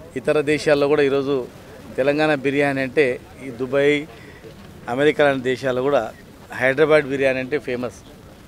ఇతర దేశాల్లో కూడా ఈరోజు తెలంగాణ బిర్యానీ అంటే ఈ దుబాయ్ అమెరికా లాంటి దేశాల్లో కూడా హైదరాబాద్ బిర్యానీ అంటే ఫేమస్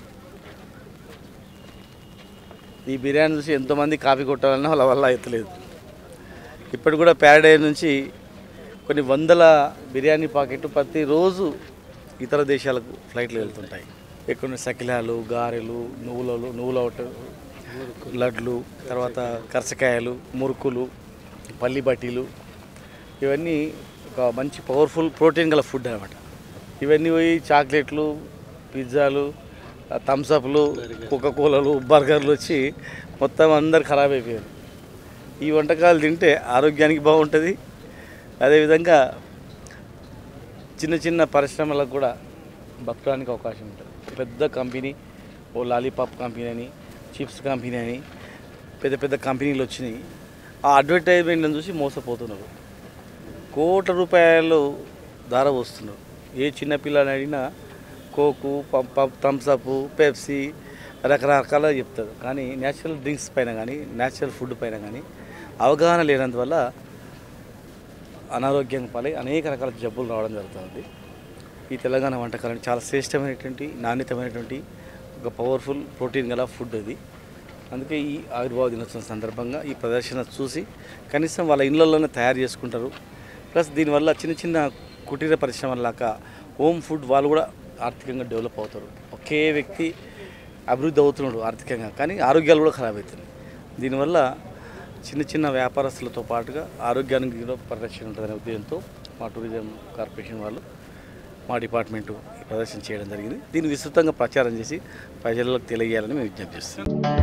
ఈ బిర్యానీ చూసి ఎంతోమంది కాపీ కొట్టాలన్నా వాళ్ళ వల్ల అవుతలేదు ఇప్పటి కూడా ప్యారడైజ్ నుంచి కొన్ని వందల బిర్యానీ పాకెట్ ప్రతిరోజు ఇతర దేశాలకు ఫ్లైట్లు వెళ్తుంటాయి ఎక్కువ సకిలాలు గారెలు నువ్వులలు నువ్వుల లడ్లు తర్వాత కరసకాయలు మురుకులు పల్లి బట్టీలు ఇవన్నీ ఒక మంచి పవర్ఫుల్ ప్రోటీన్ గల ఫుడ్ అనమాట ఇవన్నీ పోయి చాక్లెట్లు పిజ్జాలు థమ్సప్లు కోకోకోలలు బర్గర్లు వచ్చి మొత్తం అందరు ఖరాబ్ అయిపోయారు ఈ వంటకాలు తింటే ఆరోగ్యానికి బాగుంటుంది అదేవిధంగా చిన్న చిన్న పరిశ్రమలకు కూడా బతకడానికి అవకాశం ఉంటుంది పెద్ద కంపెనీ ఓ లాలీపాప్ కంపెనీ అని చిప్స్ కంపెనీ అని పెద్ద పెద్ద కంపెనీలు వచ్చినాయి ఆ అడ్వర్టైజ్మెంట్లను చూసి మోసపోతున్నారు కోట్ల రూపాయలు ధార వస్తున్నారు ఏ చిన్న పిల్లని అడిగినా కోకు థమ్సప్ పెప్సీ రకరకాల చెప్తారు కానీ న్యాచురల్ డ్రింక్స్ పైన కానీ న్యాచురల్ ఫుడ్ పైన కానీ అవగాహన లేనందువల్ల అనారోగ్యం పాలై అనేక రకాల జబ్బులు రావడం జరుగుతుంది ఈ తెలంగాణ వంటకాలని చాలా శ్రేష్టమైనటువంటి నాణ్యతమైనటువంటి ఒక పవర్ఫుల్ ప్రోటీన్ గల ఫుడ్ అది అందుకే ఈ ఆవిర్భావ దినోత్సవం సందర్భంగా ఈ ప్రదర్శన చూసి కనీసం వాళ్ళ ఇళ్ళల్లోనే తయారు చేసుకుంటారు ప్లస్ దీనివల్ల చిన్న చిన్న కుటీర పరిశ్రమలాగా హోమ్ ఫుడ్ వాళ్ళు కూడా ఆర్థికంగా డెవలప్ అవుతారు ఒకే వ్యక్తి అభివృద్ధి అవుతున్నాడు ఆర్థికంగా కానీ ఆరోగ్యాలు కూడా ఖరాబ్ అవుతున్నాయి దీనివల్ల చిన్న చిన్న వ్యాపారస్తులతో పాటుగా ఆరోగ్యానికి కూడా పరిరక్షణ ఉంటుందనే ఉద్దేశంతో మా టూరిజం కార్పొరేషన్ వాళ్ళు మా డిపార్ట్మెంటు ఈ ప్రదర్శన చేయడం జరిగింది దీన్ని విస్తృతంగా ప్రచారం చేసి ప్రజలకు తెలియజేయాలని మేము విజ్ఞప్తి చేస్తున్నాం